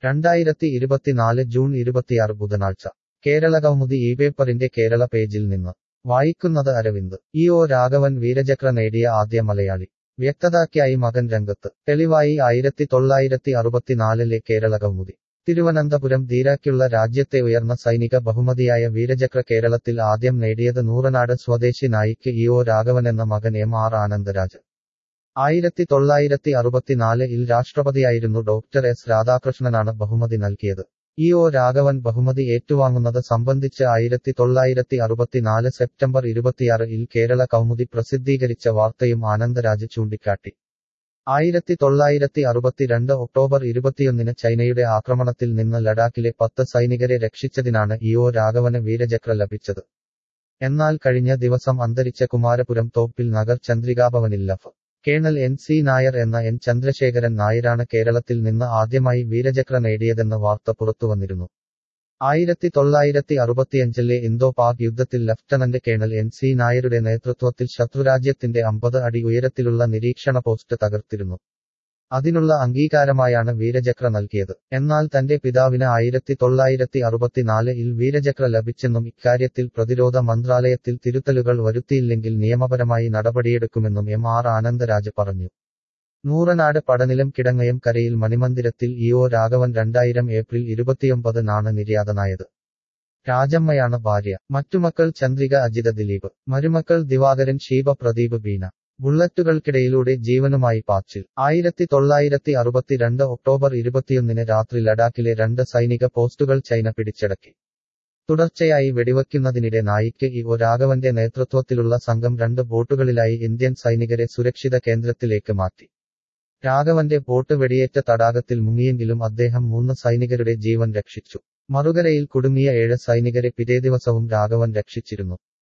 രണ്ടായിരത്തി ഇരുപത്തിനാല് ജൂൺ ഇരുപത്തിയാറ് ബുധനാഴ്ച കേരള കൗമുദി ഈ പേപ്പറിന്റെ കേരള പേജിൽ നിന്ന് വായിക്കുന്നത് അരവിന്ദ് ഇ ഒ രാഘവൻ വീരചക്ര നേടിയ ആദ്യ മലയാളി വ്യക്തതയ്ക്കായി മകൻ രംഗത്ത് തെളിവായി ആയിരത്തി തൊള്ളായിരത്തി അറുപത്തിനാലിലെ കേരള കൗമുദി തിരുവനന്തപുരം ധീരയ്ക്കുള്ള രാജ്യത്തെ ഉയർന്ന സൈനിക ബഹുമതിയായ വീരചക്ര കേരളത്തിൽ ആദ്യം നേടിയത് നൂറനാട് സ്വദേശി നായിക്ക് ഇ ഒ രാഘവനെന്ന മകൻ എം ആർ ആനന്ദരാജ് ആയിരത്തി തൊള്ളായിരത്തി അറുപത്തിനാല് ഇൽ രാഷ്ട്രപതിയായിരുന്നു ഡോക്ടർ എസ് രാധാകൃഷ്ണനാണ് ബഹുമതി നൽകിയത് ഇ ഒ രാഘവൻ ബഹുമതി ഏറ്റുവാങ്ങുന്നത് സംബന്ധിച്ച് ആയിരത്തി തൊള്ളായിരത്തി അറുപത്തിനാല് സെപ്റ്റംബർ ഇരുപത്തിയാറ് ഇൽ കേരള കൗമുദി പ്രസിദ്ധീകരിച്ച വാർത്തയും ആനന്ദരാജ് ചൂണ്ടിക്കാട്ടി ആയിരത്തി തൊള്ളായിരത്തി അറുപത്തിരണ്ട് ഒക്ടോബർ ഇരുപത്തിയൊന്നിന് ചൈനയുടെ ആക്രമണത്തിൽ നിന്ന് ലഡാക്കിലെ പത്ത് സൈനികരെ രക്ഷിച്ചതിനാണ് ഇ ഒ രാഘവന് വീരചക്ര ലഭിച്ചത് എന്നാൽ കഴിഞ്ഞ ദിവസം അന്തരിച്ച കുമാരപുരം തോപ്പിൽ നഗർ ചന്ദ്രികാഭവനിൽ ലഫ് കേണൽ എൻ സി നായർ എന്ന എൻ ചന്ദ്രശേഖരൻ നായരാണ് കേരളത്തിൽ നിന്ന് ആദ്യമായി വീരചക്ര നേടിയതെന്ന് വാർത്ത പുറത്തുവന്നിരുന്നു ആയിരത്തി തൊള്ളായിരത്തി അറുപത്തിയഞ്ചിലെ ഇന്തോ പാക് യുദ്ധത്തിൽ ലഫ്റ്റനന്റ് കേണൽ എൻ സി നായരുടെ നേതൃത്വത്തിൽ ശത്രുരാജ്യത്തിന്റെ അമ്പത് അടി ഉയരത്തിലുള്ള നിരീക്ഷണ പോസ്റ്റ് തകർത്തിരുന്നു അതിനുള്ള അംഗീകാരമായാണ് വീരചക്ര നൽകിയത് എന്നാൽ തന്റെ പിതാവിന് ആയിരത്തി തൊള്ളായിരത്തി അറുപത്തിനാല് ഇൽ വീരചക്ര ലഭിച്ചെന്നും ഇക്കാര്യത്തിൽ പ്രതിരോധ മന്ത്രാലയത്തിൽ തിരുത്തലുകൾ വരുത്തിയില്ലെങ്കിൽ നിയമപരമായി നടപടിയെടുക്കുമെന്നും എം ആർ ആനന്ദരാജ് പറഞ്ഞു നൂറനാട് പടനിലം കിടങ്ങയം കരയിൽ മണിമന്ദിരത്തിൽ ഇ ഒ രാഘവൻ രണ്ടായിരം ഏപ്രിൽ ഇരുപത്തിയൊമ്പതിനാണ് നിര്യാതനായത് രാജമ്മയാണ് ഭാര്യ മറ്റുമക്കൾ ചന്ദ്രിക അജിത ദിലീപ് മരുമക്കൾ ദിവാകരൻ ശീപ പ്രദീപ് ബീന ബുള്ളറ്റുകൾക്കിടയിലൂടെ ജീവനുമായി പാച്ചിൽ ആയിരത്തി തൊള്ളായിരത്തി അറുപത്തിരണ്ട് ഒക്ടോബർ ഇരുപത്തിയൊന്നിന് രാത്രി ലഡാക്കിലെ രണ്ട് സൈനിക പോസ്റ്റുകൾ ചൈന പിടിച്ചടക്കി തുടർച്ചയായി വെടിവയ്ക്കുന്നതിനിടെ നായിക്ക് ഇ ഒ രാഘവന്റെ നേതൃത്വത്തിലുള്ള സംഘം രണ്ട് ബോട്ടുകളിലായി ഇന്ത്യൻ സൈനികരെ സുരക്ഷിത കേന്ദ്രത്തിലേക്ക് മാറ്റി രാഘവന്റെ ബോട്ട് വെടിയേറ്റ തടാകത്തിൽ മുങ്ങിയെങ്കിലും അദ്ദേഹം മൂന്ന് സൈനികരുടെ ജീവൻ രക്ഷിച്ചു മറുകരയിൽ കുടുങ്ങിയ ഏഴ് സൈനികരെ പിറ്റേ ദിവസവും രാഘവൻ രക്ഷിച്ചിരുന്നു